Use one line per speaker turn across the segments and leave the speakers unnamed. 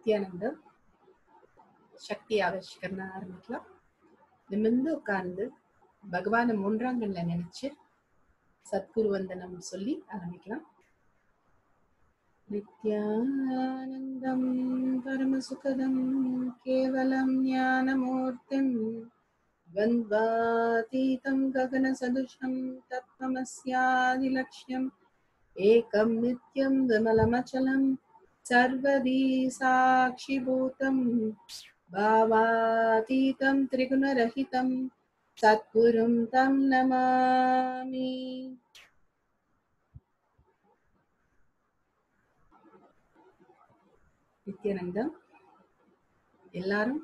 நித்யானந்தம் சக்தி ஆவிஷ்கரண ஆரம்பிக்கலாம் நிமிர்ந்து உட்கார்ந்து பகவானை மூன்றாங்கல்ல நினைச்சு சத்குரு வந்தனம் சொல்லி ஆரம்பிக்கலாம் நித்யானந்தம் பரமசுகதம் கேவலம் ஞானமூர்த்திம் द्वन्द्वातीतं गगनसदृशं तत्त्वमस्यादिलक्ष्यम् एकं नित्यं विमलमचलं सर्वदी साक्षिभूतं भावातीतं त्रिगुणरहितं सद्गुरुं तं नमामि நித்யானந்தம் எல்லாரும்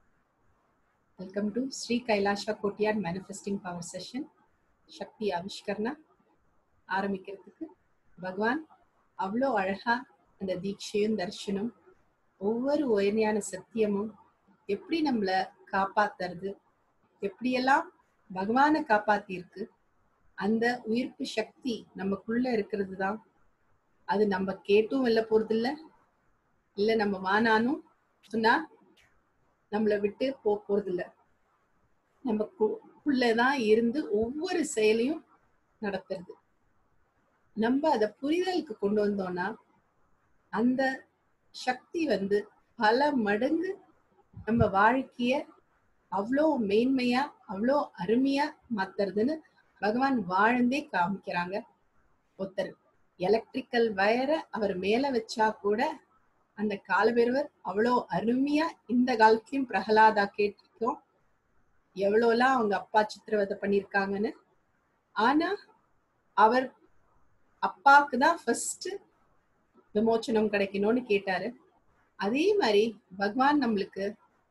வெல்கம் டு ஸ்ரீ கைலாஷா கோட்டியார் மேனிஃபெஸ்டிங் பவர் செஷன் சக்தி ஆவிஷ்கரணா ஆரம்பிக்கிறதுக்கு பகவான் அவ்வளோ அழகா அந்த தீட்சையும் தர்ஷனம் ஒவ்வொரு உயர்ஞான சத்தியமும் எப்படி நம்மளை காப்பாத்துறது எப்படியெல்லாம் பகவானை காப்பாத்திருக்கு அந்த உயிர்ப்பு சக்தி நமக்குள்ள இருக்கிறது தான் அது நம்ம கேட்டும் வெல்ல போறது இல்ல இல்ல நம்ம வானானும் சொன்னா நம்மளை விட்டு போக போறது இல்ல நம்ம உள்ளதான் இருந்து ஒவ்வொரு செயலையும் நடத்துறது நம்ம அதை புரிதலுக்கு கொண்டு வந்தோம்னா அந்த சக்தி வந்து பல மடங்கு நம்ம வாழ்க்கைய அவ்வளோ மேன்மையா அவ்வளோ அருமையா மாத்துறதுன்னு பகவான் வாழ்ந்தே காமிக்கிறாங்க ஒருத்தர் எலக்ட்ரிக்கல் வயரை அவர் மேல வச்சா கூட அந்த காலபேரவர் அவ்வளோ அருமையா இந்த காலத்துலயும் பிரகலாதா கேட்டிருக்கோம் எவ்வளோலாம் அவங்க அப்பா சித்திரவதை பண்ணியிருக்காங்கன்னு ஆனா அவர் அப்பாவுக்கு தான் ஃபர்ஸ்ட் விமோச்சனம் கிடைக்கணும்னு கேட்டாரு அதே மாதிரி பகவான் நம்மளுக்கு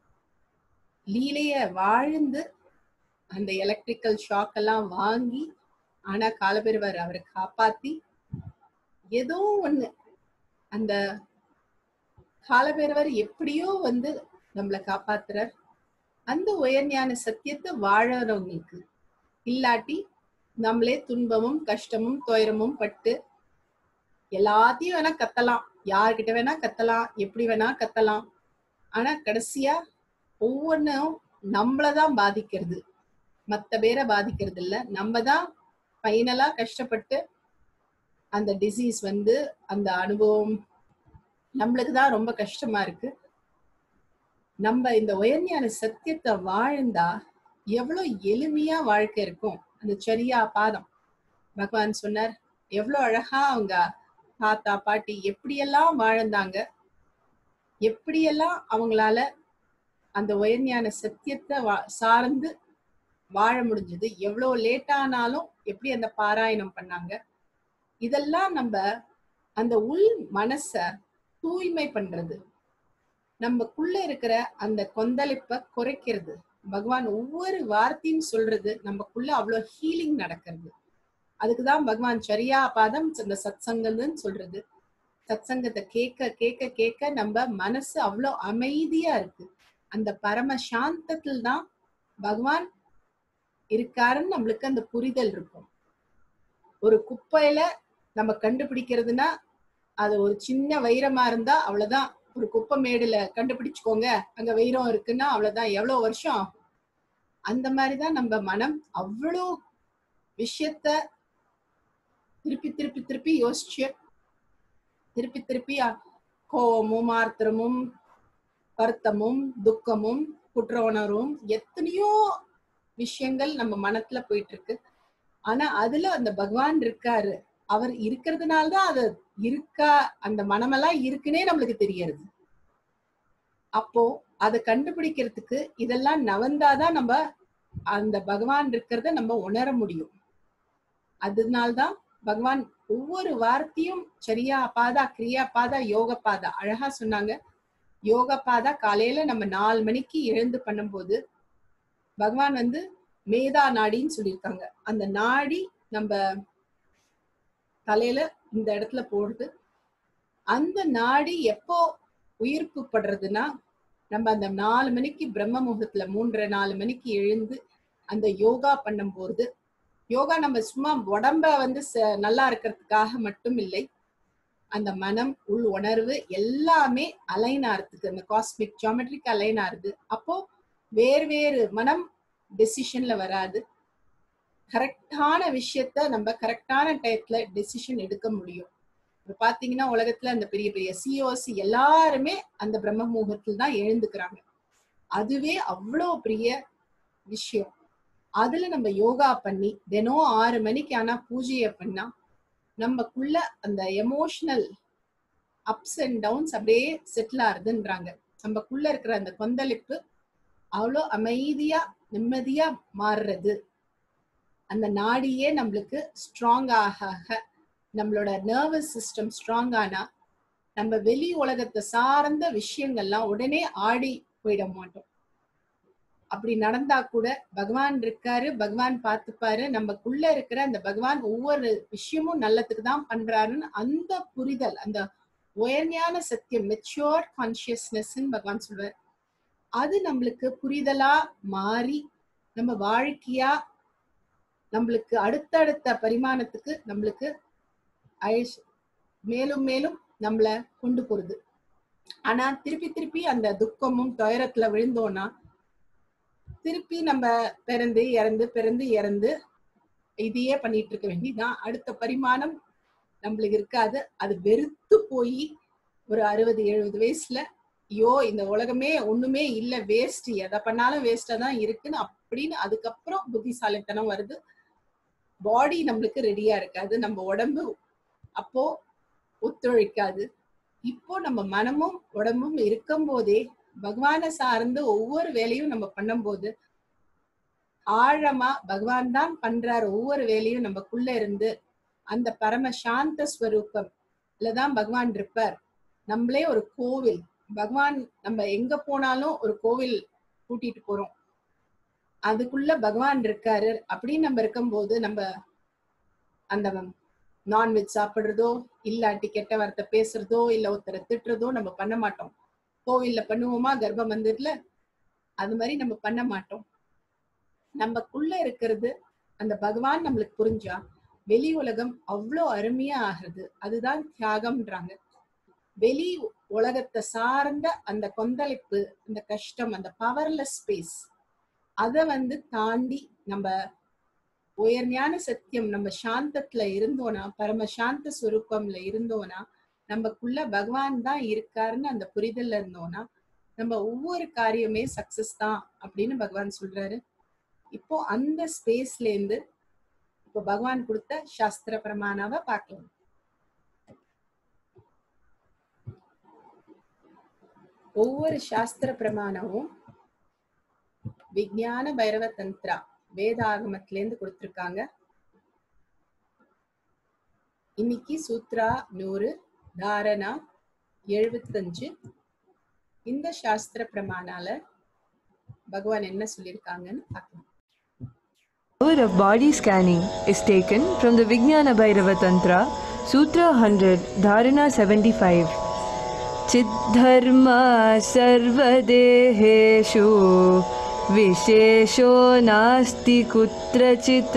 லீலைய வாழ்ந்து அந்த எலக்ட்ரிக்கல் ஷாக் எல்லாம் வாங்கி ஆனா காலபெருவர் அவரை காப்பாத்தி ஏதோ ஒண்ணு அந்த காலபேரவர் எப்படியோ வந்து நம்மளை காப்பாத்துறார் அந்த உயர்ஞான சத்தியத்தை வாழறவங்களுக்கு இல்லாட்டி நம்மளே துன்பமும் கஷ்டமும் துயரமும் பட்டு எல்லாத்தையும் வேணா கத்தலாம் யார்கிட்ட வேணா கத்தலாம் எப்படி வேணா கத்தலாம் ஆனா கடைசியா ஒவ்வொன்றும் நம்மளதான் பாதிக்கிறது மத்த பேரை பாதிக்கிறது இல்ல நம்ம தான் ஃபைனலா கஷ்டப்பட்டு அந்த டிசீஸ் வந்து அந்த அனுபவம் நம்மளுக்கு தான் ரொம்ப கஷ்டமா இருக்கு நம்ம இந்த உயர்ஞான சத்தியத்தை வாழ்ந்தா எவ்வளவு எளிமையா வாழ்க்கை இருக்கும் அந்த சரியா பாதம் பகவான் சொன்னார் எவ்வளவு அழகா அவங்க தாத்தா பாட்டி எப்படியெல்லாம் வாழ்ந்தாங்க எப்படியெல்லாம் அவங்களால அந்த உயர்ஞான சத்தியத்தை வா சார்ந்து வாழ முடிஞ்சது எவ்வளவு லேட்டானாலும் எப்படி அந்த பாராயணம் பண்ணாங்க இதெல்லாம் நம்ம அந்த உள் மனச தூய்மை பண்றது நமக்குள்ள இருக்கிற அந்த கொந்தளிப்பை குறைக்கிறது பகவான் ஒவ்வொரு வார்த்தையும் சொல்றது நமக்குள்ள அவ்வளவு ஹீலிங் நடக்கிறது அதுக்குதான் பகவான் சரியா பாதம் அந்த சத் சங்கம்னு சொல்றது சத் சங்கத்தை கேட்க கேட்க கேட்க நம்ம மனசு அவ்வளோ அமைதியா இருக்கு அந்த பரம சாந்தத்தில் தான் பகவான் இருக்காருன்னு நம்மளுக்கு அந்த புரிதல் இருக்கும் ஒரு குப்பையில நம்ம கண்டுபிடிக்கிறதுனா அது ஒரு சின்ன வைரமா இருந்தா அவ்வளவுதான் ஒரு குப்பை மேடுல கண்டுபிடிச்சுக்கோங்க அங்க வைரம் இருக்குன்னா அவ்வளவுதான் எவ்வளவு வருஷம் ஆகும் அந்த மாதிரிதான் நம்ம மனம் அவ்வளோ விஷயத்த திருப்பி திருப்பி திருப்பி யோசிச்சு திருப்பி திருப்பி கோபமும் ஆர்த்தமும் வருத்தமும் துக்கமும் குற்ற உணர்வும் எத்தனையோ விஷயங்கள் நம்ம மனத்துல போயிட்டு இருக்கு ஆனா அதுல அந்த பகவான் இருக்காரு அவர் இருக்கிறதுனாலதான் அது இருக்கா அந்த மனமெல்லாம் இருக்குன்னே நம்மளுக்கு தெரியறது அப்போ அதை கண்டுபிடிக்கிறதுக்கு இதெல்லாம் நவந்தாதான் நம்ம அந்த பகவான் இருக்கிறத நம்ம உணர முடியும் அதனால்தான் பகவான் ஒவ்வொரு வார்த்தையும் சரியா பாதா கிரியா பாதா யோக பாதா அழகா சொன்னாங்க யோக பாதா காலையில நம்ம நாலு மணிக்கு எழுந்து பண்ணும்போது பகவான் வந்து மேதா நாடின்னு சொல்லியிருக்காங்க அந்த நாடி நம்ம தலையில இந்த இடத்துல போடுது அந்த நாடி எப்போ உயிர்ப்பு படுறதுன்னா நம்ம அந்த நாலு மணிக்கு பிரம்ம முகூர்த்தத்துல மூன்றரை நாலு மணிக்கு எழுந்து அந்த யோகா பண்ணும்போது யோகா நம்ம சும்மா உடம்ப வந்து நல்லா இருக்கிறதுக்காக மட்டும் இல்லை அந்த மனம் உள் உணர்வு எல்லாமே அலைன் ஆறதுக்கு அந்த காஸ்மிக் ஜாமெட்ரிக் அலைன் ஆறுது அப்போ வேறு வேறு மனம் டெசிஷன்ல வராது கரெக்டான விஷயத்த நம்ம கரெக்டான டயத்துல டெசிஷன் எடுக்க முடியும் இப்ப பாத்தீங்கன்னா உலகத்துல அந்த பெரிய பெரிய சிஓசி எல்லாருமே அந்த பிரம்ம முகூர்த்தத்தில் தான் எழுந்துக்கிறாங்க அதுவே அவ்வளோ பெரிய விஷயம் அதுல நம்ம யோகா பண்ணி தினம் ஆறு மணிக்கு ஆனா பூஜையை பண்ணா நமக்குள்ள அந்த எமோஷனல் அப்ஸ் அண்ட் டவுன்ஸ் அப்படியே செட்டில் ஆறுதுன்றாங்க நமக்குள்ள இருக்கிற அந்த கொந்தளிப்பு அவ்வளோ அமைதியா நிம்மதியா மாறுறது அந்த நாடியே நம்மளுக்கு ஸ்ட்ராங் ஆக ஆக நம்மளோட நர்வஸ் சிஸ்டம் ஸ்ட்ராங் ஆனா நம்ம வெளி உலகத்தை சார்ந்த விஷயங்கள்லாம் உடனே ஆடி போயிட மாட்டோம் அப்படி நடந்தா கூட பகவான் இருக்காரு பகவான் பார்த்துப்பாரு நமக்குள்ள இருக்கிற அந்த பகவான் ஒவ்வொரு விஷயமும் நல்லதுக்கு தான் பண்றாருன்னு அந்த புரிதல் அந்த உயர்ஞான சத்தியம் மெச்சோர் கான்சியஸ்னஸ் பகவான் சொல்வார் அது நம்மளுக்கு புரிதலா மாறி நம்ம வாழ்க்கையா நம்மளுக்கு அடுத்தடுத்த பரிமாணத்துக்கு நம்மளுக்கு அழிச்சு மேலும் மேலும் நம்மள கொண்டு போறது ஆனா திருப்பி திருப்பி அந்த துக்கமும் துயரத்துல விழுந்தோம்னா திருப்பி நம்ம பிறந்து இறந்து பிறந்து இறந்து இதையே பண்ணிட்டு இருக்க வேண்டியதுதான் அடுத்த பரிமாணம் நம்மளுக்கு இருக்காது அது வெறுத்து போய் ஒரு அறுபது எழுபது வயசுல ஐயோ இந்த உலகமே ஒண்ணுமே இல்ல வேஸ்ட் எதை பண்ணாலும் வேஸ்டா தான் இருக்குன்னு அப்படின்னு அதுக்கப்புறம் புத்திசாலித்தனம் வருது பாடி நம்மளுக்கு ரெடியா இருக்காது நம்ம உடம்பு அப்போ ஒத்துழைக்காது இப்போ நம்ம மனமும் உடம்பும் இருக்கும் போதே பகவானை சார்ந்து ஒவ்வொரு வேலையும் நம்ம பண்ணும்போது ஆழமா பகவான் தான் பண்றாரு ஒவ்வொரு வேலையும் நமக்குள்ள இருந்து அந்த பரம சாந்த ஸ்வரூபம் தான் பகவான் இருப்பார் நம்மளே ஒரு கோவில் பகவான் நம்ம எங்க போனாலும் ஒரு கோவில் கூட்டிட்டு போறோம் அதுக்குள்ள பகவான் இருக்காரு அப்படின்னு நம்ம இருக்கும்போது நம்ம அந்த நான்வெஜ் சாப்பிடுறதோ இல்லாட்டி கெட்ட வார்த்தை பேசுறதோ இல்ல ஒருத்தரை திட்டுறதோ நம்ம பண்ண மாட்டோம் கோவில்ல பண்ணுவோமா கர்ப்ப மந்திரத்துல அது மாதிரி நம்ம பண்ண மாட்டோம் நமக்குள்ள இருக்கிறது அந்த பகவான் நம்மளுக்கு புரிஞ்சா வெளி உலகம் அவ்வளோ அருமையா ஆகுறது அதுதான் தியாகம்ன்றாங்க வெளி உலகத்தை சார்ந்த அந்த கொந்தளிப்பு அந்த கஷ்டம் அந்த பவர்லெஸ் ஸ்பேஸ் அதை வந்து தாண்டி நம்ம உயர்ஞான சத்தியம் நம்ம சாந்தத்துல இருந்தோம்னா பரம சாந்த சுரூபம்ல இருந்தோம்னா நமக்குள்ள பகவான் தான் இருக்காருன்னு அந்த புரிதல்ல இருந்தோம்னா நம்ம ஒவ்வொரு காரியமே சக்சஸ் தான் அப்படின்னு பகவான் சொல்றாரு இப்போ அந்த ஸ்பேஸ்ல இருந்து இப்போ பகவான் கொடுத்த சாஸ்திர பிரமாணாவை பார்க்கலாம் ஒவ்வொரு சாஸ்திர பிரமாணமும் விஞ்ஞான பைரவ தந்திரா வேதாகமத்துல இருந்து கொடுத்திருக்காங்க இன்னைக்கு சூத்ரா நூறு தாரணா எழுபத்தஞ்சு இந்த சாஸ்திர பிரமாணால பகவான் என்ன சொல்லியிருக்காங்கன்னு பார்க்கலாம்
hour of body scanning is taken from the Vijnana Bhairava Tantra, Sutra 100, Dharana 75. चिद्धर्मा सर्वदेहेषु विशेषो नास्ति कुत्रचित्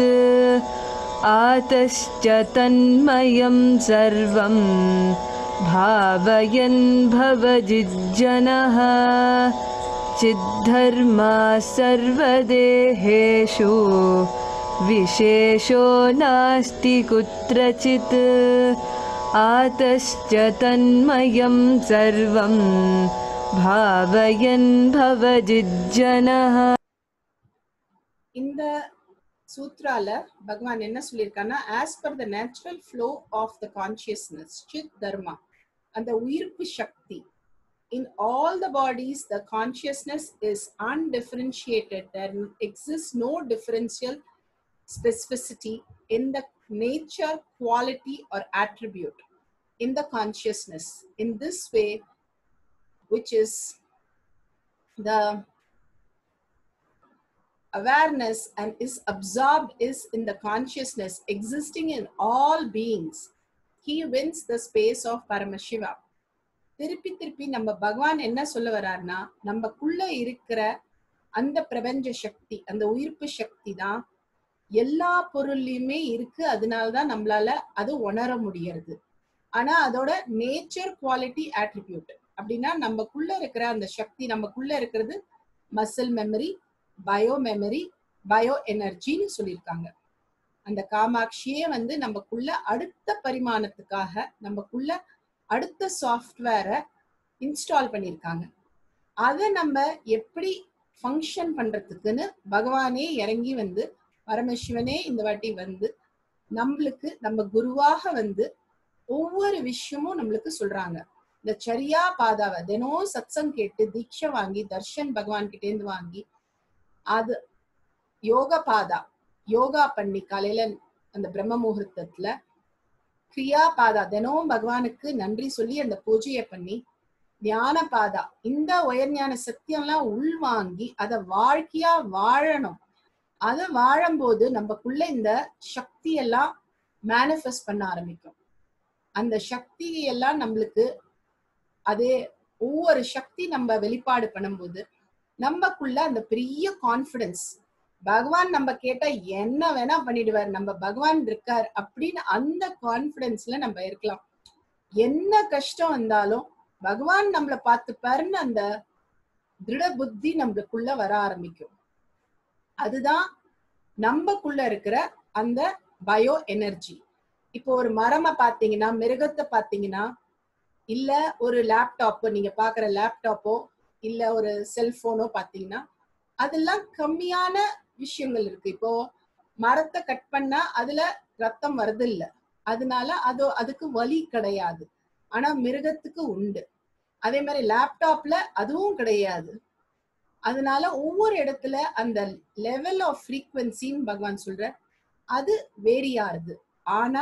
आतश्च तन्मयं सर्वं भावयन् भवजिज्जनः चिद्धर्मा सर्वदेहेषु विशेषो नास्ति कुत्रचित् आतश्च तन्मयं सर्वं भावयन् भवजिज्जनः
இந்த சூத்ரால பகவான் என்ன சொல்லியிருக்காருன்னா as per the natural flow of the consciousness சித் தர்மா அந்த உயிர்ப்பு சக்தி in all the bodies the consciousness is undifferentiated there exists no differential specificity in the nature quality or attribute in the consciousness in this way which is the awareness and is absorbed is in the consciousness existing in all beings he wins the space of paramashiva திருப்பி திருப்பி நம்ம பகவான் என்ன சொல்ல வர்றாருன்னா நமக்குள்ள இருக்கிற அந்த பிரபஞ்ச சக்தி அந்த உயிர்ப்பு சக்தி தான் எல்லா பொருள்லயுமே இருக்கு அதனாலதான் நம்மளால அது உணர முடியறது ஆனா அதோட நேச்சர் குவாலிட்டி ஆட்ரிபியூட் அப்படின்னா நமக்குள்ள இருக்கிற அந்த சக்தி நமக்குள்ள இருக்கிறது muscle memory bio memory bio எனர்ஜின்னு சொல்லியிருக்காங்க அந்த காமாட்சியே வந்து நமக்குள்ள அடுத்த பரிமாணத்துக்காக நமக்குள்ள அடுத்த சாஃப்ட்வேரை இன்ஸ்டால் பண்ணியிருக்காங்க அதை நம்ம எப்படி ஃபங்க்ஷன் பண்றதுக்குன்னு பகவானே இறங்கி வந்து பரமசிவனே இந்த வாட்டி வந்து நம்மளுக்கு நம்ம குருவாக வந்து ஒவ்வொரு விஷயமும் நம்மளுக்கு சொல்றாங்க இந்த சரியா பாதாவை தினம் சத்சங் கேட்டு தீட்சை வாங்கி தர்ஷன் பகவான் கிட்ட இருந்து வாங்கி அது யோக பாதா யோகா பண்ணி காலையில அந்த பிரம்ம முகூர்த்தத்துல கிரியா பாதா தினமும் பகவானுக்கு நன்றி சொல்லி அந்த பூஜையை பண்ணி ஞான பாதா இந்த உயர்ஞான சத்தியம்லாம் உள்வாங்கி அதை வாழ்க்கையா வாழணும் அதை வாழும்போது நமக்குள்ள இந்த சக்தி எல்லாம் மேனிஃபெஸ்ட் பண்ண ஆரம்பிக்கும் அந்த சக்தி எல்லாம் நம்மளுக்கு அதே ஒவ்வொரு சக்தி நம்ம வெளிப்பாடு பண்ணும்போது நமக்குள்ள அந்த பெரிய கான்பிடன்ஸ் பகவான் நம்ம கேட்டா என்ன வேணா பண்ணிடுவார் நம்ம பகவான் இருக்கார் அப்படின்னு அந்த கான்பிடன்ஸ்ல நம்ம இருக்கலாம் என்ன கஷ்டம் வந்தாலும் பகவான் நம்மளை பார்த்துப்பாருன்னு அந்த திருட புத்தி நம்மளுக்குள்ள வர ஆரம்பிக்கும் அதுதான் நம்மக்குள்ள இருக்கிற அந்த பயோ எனர்ஜி இப்போ ஒரு மரமை பாத்தீங்கன்னா மிருகத்தை பாத்தீங்கன்னா இல்ல ஒரு லேப்டாப் நீங்க பாக்குற லேப்டாப்போ இல்ல ஒரு செல்போனோ பாத்தீங்கன்னா அதெல்லாம் கம்மியான விஷயங்கள் இருக்கு இப்போ மரத்தை கட் பண்ணா அதுல ரத்தம் வருது இல்ல அதனால அது அதுக்கு வலி கிடையாது ஆனா மிருகத்துக்கு உண்டு அதே மாதிரி லேப்டாப்ல அதுவும் கிடையாது அதனால ஒவ்வொரு இடத்துல அந்த லெவல் ஆஃப் ஃப்ரீக்வன்சின்னு பகவான் சொல்ற அது வேரி ஆறுது ஆனா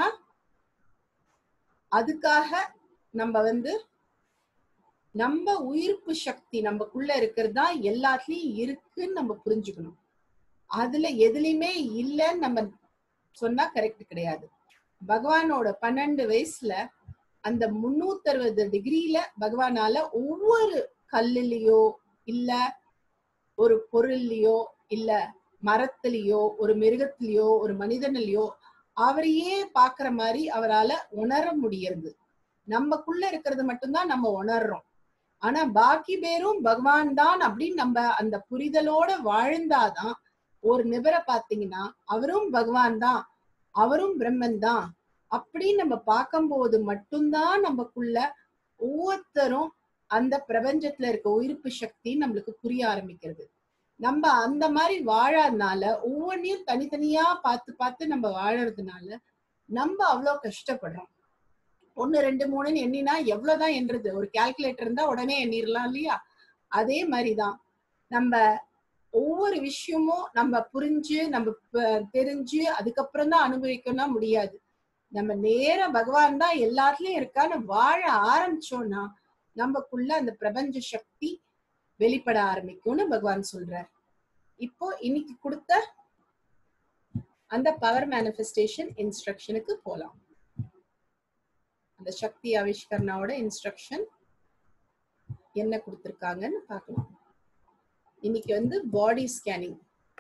அதுக்காக நம்ம வந்து நம்ம உயிர்ப்பு சக்தி நமக்குள்ள இருக்கிறது தான் எல்லாத்துலயும் இருக்குன்னு நம்ம புரிஞ்சுக்கணும் அதுல எதுலையுமே இல்லைன்னு நம்ம சொன்னா கரெக்ட் கிடையாது பகவானோட பன்னெண்டு வயசுல அந்த முன்னூத்தி அறுபது டிகிரியில பகவானால ஒவ்வொரு கல்லுலயோ இல்ல ஒரு பொருள்லயோ இல்ல மரத்திலயோ ஒரு மிருகத்திலயோ ஒரு மனிதனிலயோ அவரையே பாக்குற மாதிரி அவரால உணர முடியறது நமக்குள்ள இருக்கிறது மட்டும்தான் நம்ம உணர்றோம் ஆனா பாக்கி பேரும் பகவான் தான் அப்படின்னு நம்ம அந்த புரிதலோட வாழ்ந்தாதான் ஒரு நிபரை பாத்தீங்கன்னா அவரும் பகவான் தான் அவரும் பிரம்மன் தான் அப்படின்னு நம்ம பார்க்கும்போது மட்டும்தான் நமக்குள்ள ஒவ்வொருத்தரும் அந்த பிரபஞ்சத்துல இருக்க உயிர்ப்பு சக்தி நம்மளுக்கு புரிய ஆரம்பிக்கிறது நம்ம அந்த மாதிரி வாழாதனால ஒவ்வொன்றையும் தனித்தனியா பார்த்து பார்த்து நம்ம வாழறதுனால நம்ம அவ்வளோ கஷ்டப்படுறோம் ஒன்னு ரெண்டு மூணுன்னு எண்ணினா எவ்வளவுதான் எண்றது ஒரு கால்குலேட்டர் இருந்தா உடனே எண்ணிரலாம் இல்லையா அதே மாதிரிதான் நம்ம ஒவ்வொரு விஷயமும் நம்ம புரிஞ்சு நம்ம தெரிஞ்சு அதுக்கப்புறம் தான் அனுபவிக்கணும் முடியாது நம்ம நேர பகவான் தான் எல்லாத்துலயும் இருக்கான்னு வாழ ஆரம்பிச்சோம்னா நமக்குள்ள அந்த பிரபஞ்ச சக்தி வெளிப்பட ஆரம்பிக்கும்னு பகவான் சொல்றார் இப்போ இன்னைக்கு கொடுத்த அந்த பவர் மேனிஃபெஸ்டேஷன் இன்ஸ்ட்ரக்ஷனுக்கு போலாம் அந்த சக்தி ஆவிஷ்கர்ணாவோட இன்ஸ்ட்ரக்ஷன் என்ன கொடுத்திருக்காங்கன்னு பார்க்கலாம் இன்னைக்கு வந்து பாடி ஸ்கேனிங்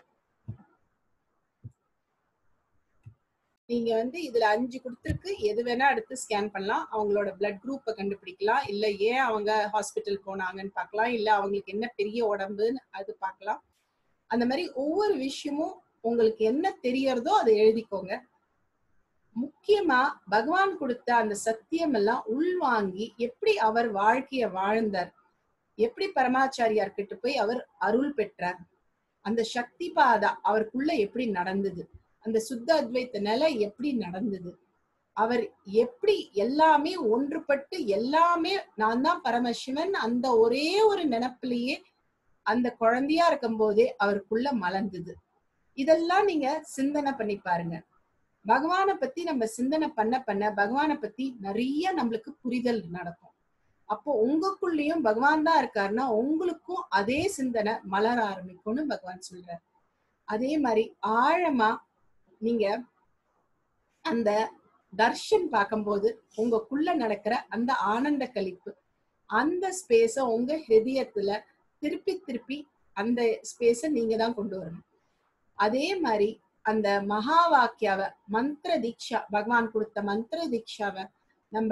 நீங்க வந்து இதுல அஞ்சு கொடுத்துருக்கு எது வேணா எடுத்து ஸ்கேன் பண்ணலாம் அவங்களோட பிளட் குரூப்பை கண்டுபிடிக்கலாம் இல்ல ஏன் அவங்க ஹாஸ்பிட்டல் போனாங்கன்னு பார்க்கலாம் இல்ல அவங்களுக்கு என்ன பெரிய உடம்புன்னு அது பார்க்கலாம் அந்த மாதிரி ஒவ்வொரு விஷயமும் உங்களுக்கு என்ன தெரியறதோ அதை எழுதிக்கோங்க முக்கியமா பகவான் கொடுத்த அந்த சத்தியம் எல்லாம் உள்வாங்கி எப்படி அவர் வாழ்க்கைய வாழ்ந்தார் எப்படி பரமாச்சாரியார் கிட்ட போய் அவர் அருள் பெற்றார் அந்த சக்தி பாதா அவருக்குள்ள எப்படி நடந்தது அந்த சுத்த அத்வைத்த நிலை எப்படி நடந்தது அவர் எப்படி எல்லாமே ஒன்றுபட்டு எல்லாமே நான் தான் பரமசிவன் அந்த ஒரே ஒரு நினப்பிலேயே அந்த குழந்தையா இருக்கும் போதே அவருக்குள்ள மலர்ந்தது இதெல்லாம் நீங்க சிந்தனை பண்ணி பாருங்க பகவானை பத்தி நம்ம சிந்தனை பண்ண பண்ண பகவானை பத்தி நிறைய நம்மளுக்கு புரிதல் நடக்கும் அப்போ உங்களுக்குள்ளயும் பகவான் தான் இருக்காருன்னா உங்களுக்கும் அதே சிந்தனை மலர ஆரம்பிக்கும்னு பகவான் சொல்றார் அதே மாதிரி ஆழமா நீங்க அந்த தர்ஷன் பார்க்கும்போது உங்களுக்குள்ள நடக்கிற அந்த ஆனந்த கழிப்பு அந்த ஸ்பேஸ உங்க ஹிருதயத்துல திருப்பி திருப்பி அந்த ஸ்பேஸ நீங்க தான் கொண்டு வரணும் அதே மாதிரி அந்த மகா வாக்கியாவ மந்திர தீக்ஷா பகவான் கொடுத்த மந்திர தீக்ஷாவை நம்ம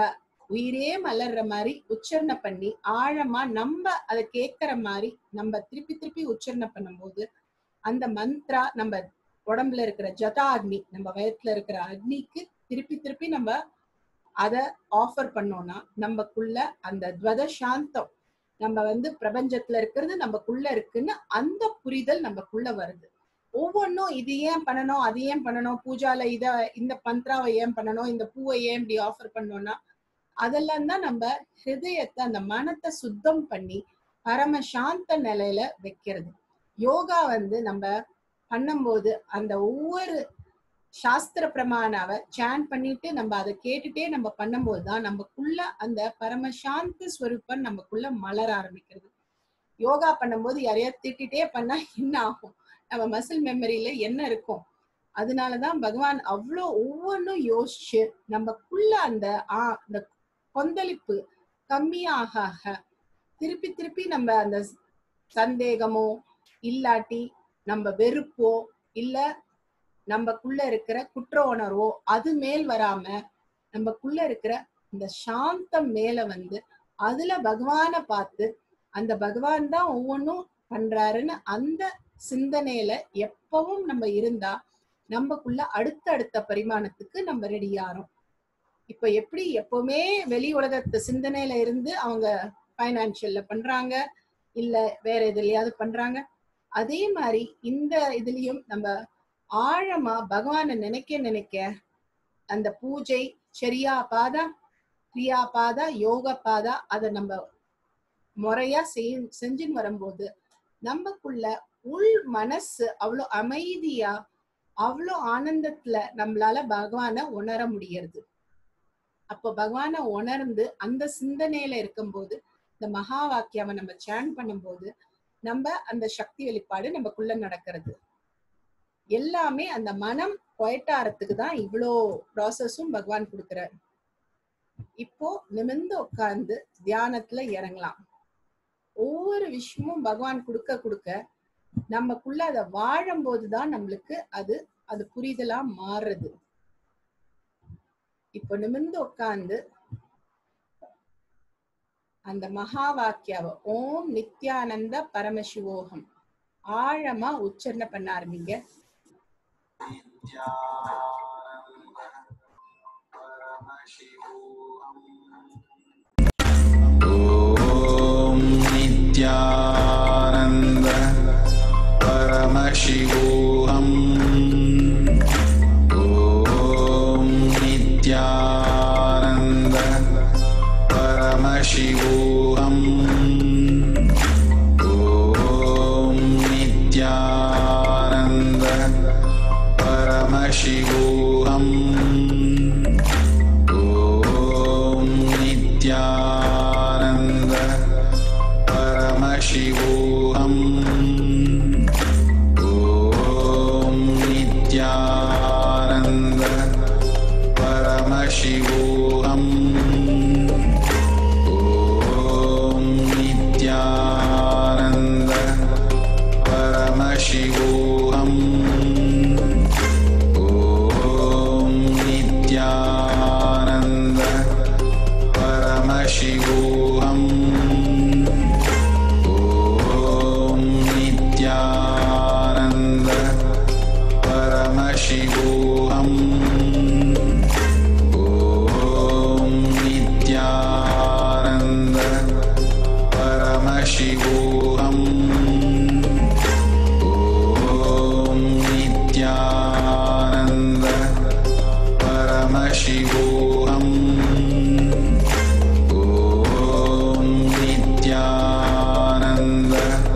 உயிரே மலர்ற மாதிரி உச்சரணை பண்ணி ஆழமா நம்ம அதை கேட்கிற மாதிரி நம்ம திருப்பி திருப்பி உச்சரணை பண்ணும்போது அந்த மந்த்ரா நம்ம உடம்புல இருக்கிற ஜதா அக்னி நம்ம வயத்துல இருக்கிற அக்னிக்கு திருப்பி திருப்பி நம்ம அத ஆஃபர் பண்ணோம்னா நமக்குள்ள அந்த துவத சாந்தம் நம்ம வந்து பிரபஞ்சத்துல இருக்கிறது நமக்குள்ள இருக்குன்னு அந்த புரிதல் நமக்குள்ள வருது ஒவ்வொன்றும் இது ஏன் பண்ணணும் அது ஏன் பண்ணணும் பூஜால இத இந்த பந்த்ராவை ஏன் பண்ணணும் இந்த பூவை ஏன் இப்படி ஆஃபர் பண்ணோம்னா அதெல்லாம் தான் நம்ம ஹிருதயத்தை அந்த மனத்தை சுத்தம் பண்ணி பரம சாந்த நிலையில வைக்கிறது யோகா வந்து நம்ம பண்ணும்போது அந்த ஒவ்வொரு சாஸ்திர பிரமாணாவை சேன் பண்ணிட்டு நம்ம அதை கேட்டுட்டே நம்ம பண்ணும்போது தான் நமக்குள்ள அந்த பரமசாந்த ஸ்வரூபம் நமக்குள்ள மலர ஆரம்பிக்கிறது யோகா பண்ணும்போது யாரையாவது திட்டிட்டே பண்ணா என்ன ஆகும் நம்ம மசில் மெமரியில என்ன இருக்கும் அதனாலதான் பகவான் அவ்வளோ ஒவ்வொன்றும் யோசிச்சு நமக்குள்ள அந்த ஆ அந்த கொந்தளிப்பு கம்மியாக ஆக திருப்பி திருப்பி நம்ம அந்த சந்தேகமோ இல்லாட்டி நம்ம வெறுப்போ இல்ல நமக்குள்ள இருக்கிற குற்ற உணர்வோ அது மேல் வராம நமக்குள்ள இருக்கிற இந்த சாந்தம் மேல வந்து அதுல பகவானை பார்த்து அந்த பகவான் தான் ஒவ்வொன்றும் பண்றாருன்னு அந்த சிந்தனையில எப்பவும் நம்ம இருந்தா நமக்குள்ள அடுத்த அடுத்த பரிமாணத்துக்கு நம்ம ரெடி ஆறோம் இப்ப எப்படி எப்பவுமே வெளி உலகத்து சிந்தனையில இருந்து அவங்க பைனான்சியல்ல பண்றாங்க இல்ல வேற எதுலயாவது பண்றாங்க அதே மாதிரி இந்த இதுலயும் நம்ம ஆழமா பகவானை நினைக்க நினைக்க அந்த பூஜை சரியா பாதா கிரியா பாதா யோக பாதா அதை நம்ம முறையா செய் செஞ்சுன்னு வரும்போது நமக்குள்ள உள் மனசு அவ்வளோ அமைதியா அவ்வளோ ஆனந்தத்துல நம்மளால பகவானை உணர முடியறது அப்போ பகவானை உணர்ந்து அந்த சிந்தனையில இருக்கும்போது இந்த மகா வாக்கியாவை நம்ம சேன் பண்ணும்போது நம்ம அந்த சக்தி வெளிப்பாடு நமக்குள்ள நடக்கிறது எல்லாமே அந்த மனம் குவைட்டாரத்துக்கு தான் இவ்வளோ ப்ராசஸும் பகவான் கொடுக்கிறார் இப்போ நிமிர்ந்து உட்கார்ந்து தியானத்துல இறங்கலாம் ஒவ்வொரு விஷயமும் பகவான் கொடுக்க கொடுக்க நமக்குள்ள அதை வாழும் போதுதான் நம்மளுக்கு அது அது புரிதலா மாறுறது இப்போ நிமிர்ந்து உட்கார்ந்து அந்த மகா வாக்கியாவை ஓம் நித்யானந்த பரமசிவோகம் ஆழமா உச்சரணை பண்ண ஆரம்பிங்க
ॐ नित्यानन्द परमशिवोऽहम् ॐ नित्यानन्द परमशिवोऽहम् ॐ नित्यानन्द परमशिवोऽहम् ॐ नित्यानन्द परमशिवोऽहम् ॐ नित्यानन्द परमशिवोऽहम् ॐ नित्यानन्द परमशिवोऽहम् ॐ नित्यानन्द परमशिवोऽहम् ॐ नित्यानन्द परमशिवोऽहम् ॐ नित्यानन्द परमशिवोऽहम् ॐ नित्यानन्द परमशिवोऽहम् ॐ नित्यानन्द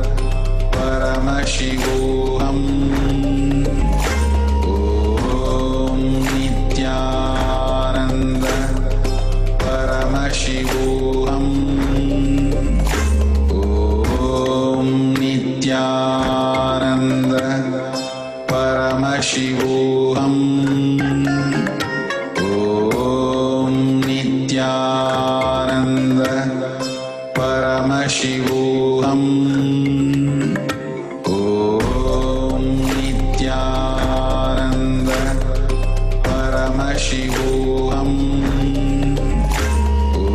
परमशिवोऽहम् ॐ नित्यानन्द परमशिवोऽहम् ॐ नित्यानन्द परमशिवोऽहम् ॐ नित्यानन्द परमशिवोऽहम् ॐ नित्यानन्द परमशिवोऽहम् ॐ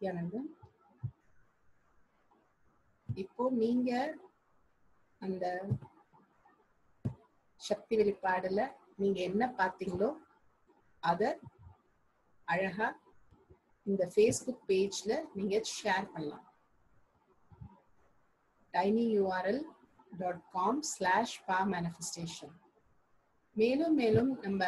சத்யானந்தன் இப்போ நீங்க அந்த சக்தி வெளிப்பாடுல நீங்க என்ன பார்த்தீங்களோ அத அழகா இந்த ஃபேஸ்புக் பேஜ்ல நீங்க ஷேர் பண்ணலாம் tinyurl டாட் காம் ஸ்லாஷ் பா மேனிஃபெஸ்டேஷன் மேலும் மேலும் நம்ம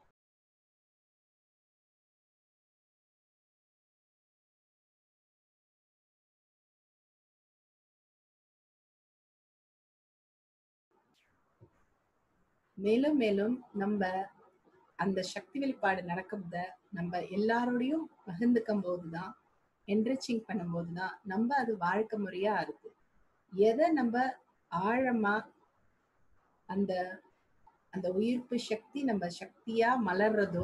மேலும் மேலும் நம்ம அந்த சக்தி வெளிப்பாடு நடக்கிறத நம்ம எல்லாரோடையும் பகிர்ந்துக்கும் போதுதான் என்ரிச்சிங் பண்ணும்போது தான் நம்ம அது வாழ்க்கை முறையா இருக்கு எதை நம்ம ஆழமா அந்த அந்த உயிர்ப்பு சக்தி நம்ம சக்தியா மலர்றதோ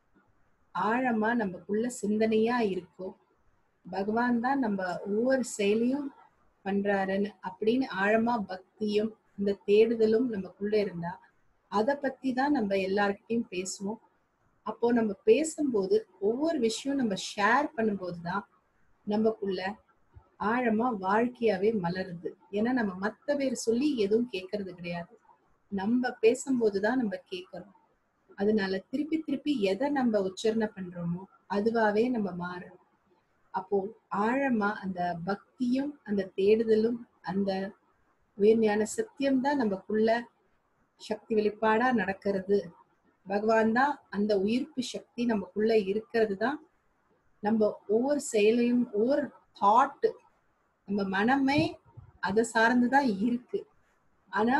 ஆழமா நமக்குள்ள சிந்தனையா இருக்கும் பகவான் தான் நம்ம ஒவ்வொரு செயலையும் பண்றாருன்னு அப்படின்னு ஆழமா பக்தியும் இந்த தேடுதலும் நமக்குள்ள இருந்தா அதை பத்தி தான் நம்ம எல்லார்கிட்டயும் பேசுவோம் அப்போ நம்ம பேசும்போது ஒவ்வொரு விஷயம் நம்ம ஷேர் பண்ணும்போது தான் நமக்குள்ள ஆழமா வாழ்க்கையாவே மலருது ஏன்னா நம்ம மத்த பேர் சொல்லி எதுவும் கேட்கறது கிடையாது நம்ம பேசும்போதுதான் நம்ம கேட்கறோம் அதனால திருப்பி திருப்பி எதை நம்ம உச்சரணை பண்றோமோ அதுவாவே நம்ம மாறுறோம் அப்போ ஆழமா அந்த பக்தியும் அந்த தேடுதலும் அந்த உயர்ஞான சத்தியம் தான் நமக்குள்ள சக்தி வெளிப்பாடா நடக்கிறது பகவான் தான் அந்த உயிர்ப்பு சக்தி நமக்குள்ள இருக்கிறது தான் நம்ம ஒவ்வொரு செயலையும் ஒவ்வொரு தாட் நம்ம மனமே அதை சார்ந்துதான் இருக்கு ஆனா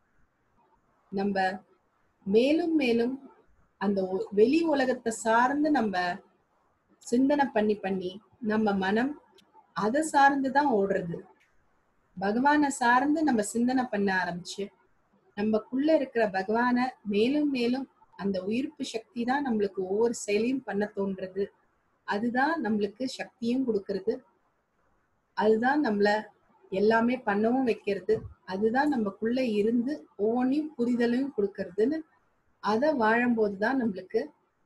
நம்ம மேலும் மேலும் அந்த ஒ- வெளி உலகத்தை சார்ந்து நம்ம சிந்தனை பண்ணி பண்ணி நம்ம மனம் அதை சார்ந்துதான் ஓடுறது பகவானை சார்ந்து நம்ம சிந்தனை பண்ண ஆரம்பிச்சு நமக்குள்ள இருக்கிற பகவானை மேலும் மேலும் அந்த உயிர்ப்பு சக்தி தான் நம்மளுக்கு ஒவ்வொரு செயலையும் பண்ண தோன்றது அதுதான் நம்மளுக்கு சக்தியும் கொடுக்கறது அதுதான் நம்மள எல்லாமே பண்ணவும் வைக்கிறது அதுதான் நமக்குள்ள இருந்து ஒவ்வொன்றையும் புரிதலையும் கொடுக்கறதுன்னு அதை வாழும்போது தான் நம்மளுக்கு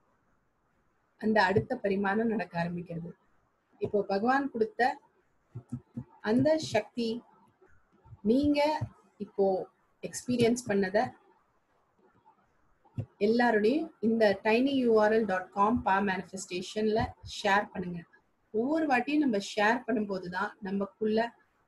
அந்த அடுத்த பரிமாணம் நடக்க ஆரம்பிக்கிறது இப்போ பகவான் கொடுத்த அந்த சக்தி நீங்க இப்போ எக்ஸ்பீரியன்ஸ் பண்ணத எல்லாரோடையும் இந்த டைனி யூஆர்எல் டாட் காம் பா மேனிஃபெஸ்டேஷன்ல ஷேர் பண்ணுங்க ஒவ்வொரு வாட்டியும் நம்ம ஷேர் பண்ணும்போது தான் நமக்குள்ள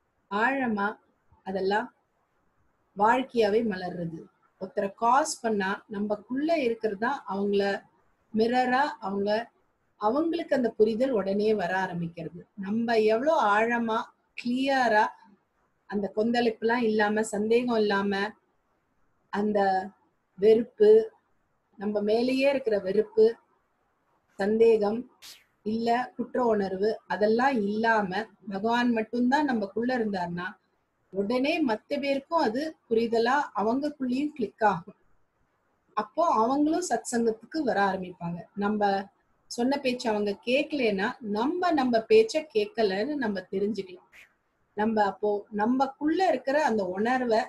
ஆழமா அதெல்லாம் வாழ்க்கையாவே மலர்றது ஒருத்தரை காஸ் பண்ணா நமக்குள்ள இருக்கிறது தான் அவங்கள மிரரா அவங்க அவங்களுக்கு அந்த புரிதல் உடனே வர ஆரம்பிக்கிறது நம்ம எவ்வளோ ஆழமா கிளியரா அந்த கொந்தளிப்புலாம் இல்லாம சந்தேகம் இல்லாம அந்த வெறுப்பு நம்ம மேலேயே இருக்கிற வெறுப்பு சந்தேகம் இல்ல குற்ற உணர்வு அதெல்லாம் இல்லாம பகவான் மட்டும்தான் நமக்குள்ள இருந்தார்னா உடனே மத்த பேருக்கும் அது புரிதலா அவங்கக்குள்ளேயும் கிளிக் ஆகும் அப்போ அவங்களும் சத் சங்கத்துக்கு வர ஆரம்பிப்பாங்க நம்ம சொன்ன பேச்சு அவங்க கேட்கலன்னா நம்ம நம்ம பேச்ச கேட்கலன்னு நம்ம தெரிஞ்சுக்கலாம் நம்ம அப்போ நமக்குள்ள இருக்கிற அந்த உணர்வை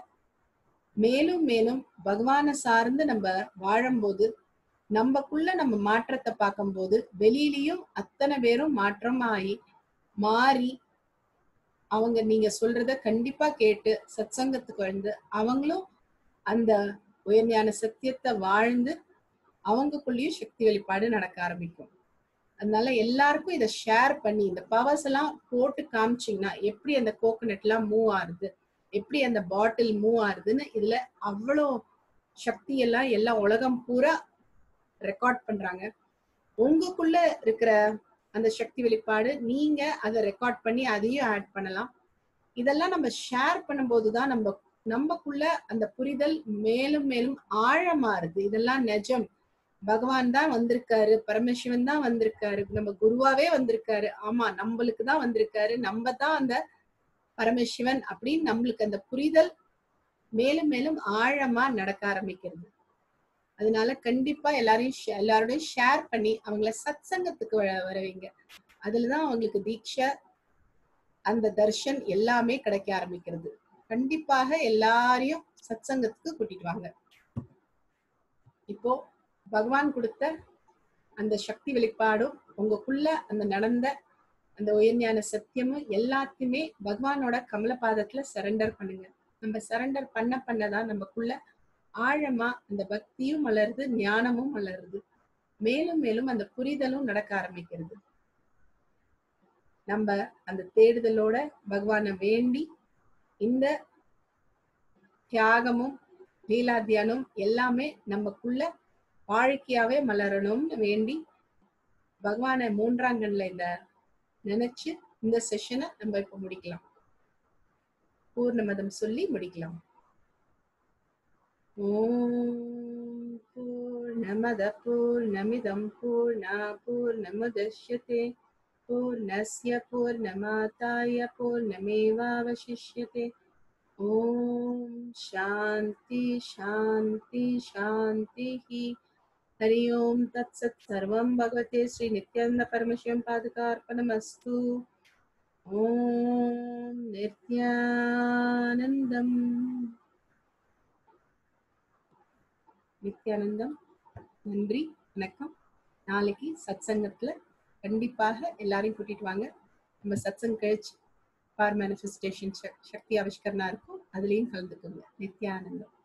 மேலும் மேலும் பகவானை சார்ந்து நம்ம வாழும்போது நமக்குள்ள நம்ம மாற்றத்தை பார்க்கும்போது வெளியிலயும் அத்தனை பேரும் மாற்றமாயி மாறி அவங்க நீங்க சொல்றத கண்டிப்பா கேட்டு சத்சங்கத்துக்கு வந்து அவங்களும் அந்த உயர்ஞான சத்தியத்தை வாழ்ந்து அவங்கக்குள்ளேயும் சக்தி வெளிப்பாடு நடக்க ஆரம்பிக்கும் அதனால எல்லாருக்கும் இதை ஷேர் பண்ணி இந்த பவர்ஸ் எல்லாம் போட்டு காமிச்சீங்கன்னா எப்படி அந்த கோகனட் எல்லாம் மூவ் ஆகுது எப்படி அந்த பாட்டில் மூவ் ஆகுதுன்னு இதுல அவ்வளோ சக்தி எல்லாம் எல்லா உலகம் பூரா ரெக்கார்ட் பண்றாங்க உங்களுக்குள்ள இருக்கிற அந்த சக்தி வெளிப்பாடு நீங்க அதை ரெக்கார்ட் பண்ணி அதையும் ஆட் பண்ணலாம் இதெல்லாம் நம்ம ஷேர் பண்ணும்போது தான் நம்ம நமக்குள்ள அந்த புரிதல் மேலும் மேலும் ஆழமாறுது இதெல்லாம் நிஜம் பகவான் தான் வந்திருக்காரு பரமசிவன் தான் வந்திருக்காரு நம்ம குருவாவே வந்திருக்காரு ஆமா நம்மளுக்கு தான் வந்திருக்காரு நம்ம தான் அந்த பரமசிவன் அப்படின்னு நம்மளுக்கு அந்த புரிதல் மேலும் மேலும் ஆழமா நடக்க ஆரம்பிக்கிறது அதனால கண்டிப்பா எல்லாரையும் ஷே- எல்லாரோடையும் ஷேர் பண்ணி அவங்கள சத் சங்கத்துக்கு வர- வர வைங்க அதுலதான் அவங்களுக்கு தீட்சை அந்த தர்ஷன் எல்லாமே கிடைக்க ஆரம்பிக்கிறது கண்டிப்பாக எல்லாரையும் சத் சங்கத்துக்கு கூட்டிட்டு வாங்க இப்போ பகவான் கொடுத்த அந்த சக்தி வெளிப்பாடும் உங்களுக்குள்ள அந்த நடந்த அந்த உயர்ஞான சத்தியமும் எல்லாத்தையுமே பகவானோட கமலபாதத்துல சரண்டர் பண்ணுங்க நம்ம சரண்டர் பண்ண பண்ணதான் நமக்குள்ள ஆழமா அந்த பக்தியும் மலருது ஞானமும் மலருது மேலும் மேலும் அந்த புரிதலும் நடக்க ஆரம்பிக்கிறது நம்ம அந்த தேடுதலோட பகவானை வேண்டி இந்த தியாகமும் லீலாத்தியானம் எல்லாமே நமக்குள்ள வாழ்க்கையாவே மலரணும்னு வேண்டி பகவானை மூன்றாம் கண்ல இந்த நினைச்சு இந்த செஷனை நம்ம இப்ப முடிக்கலாம் பூர்ணமதம் சொல்லி முடிக்கலாம் ஓம் பூர்ணமத பூர்ணமிதம் பூர்ணா பூர்ணமுதஷ்யதே பூர்ணஸ்ய பூர்ணமாதாய பூர்ணமேவாவசிஷ்யதே ஓம் சாந்தி சாந்தி சாந்திஹி हरि ओम तत्सत् सर्वं भगवते श्री नित्यानंद परमशिवं पादकार्पणमस्तु ॐ நித்யானந்தம் நித்யானந்தம் நன்றி வணக்கம் நாளைக்கு சத்சங்கத்துல கண்டிப்பாக எல்லாரையும் கூட்டிட்டு வாங்க நம்ம சத்சங் கழிச்சு பார் மேனிஃபெஸ்டேஷன் சக்தி ஆவிஷ்கரணா இருக்கும் அதுலயும் கலந்துக்கோங்க நித்யானந்தம்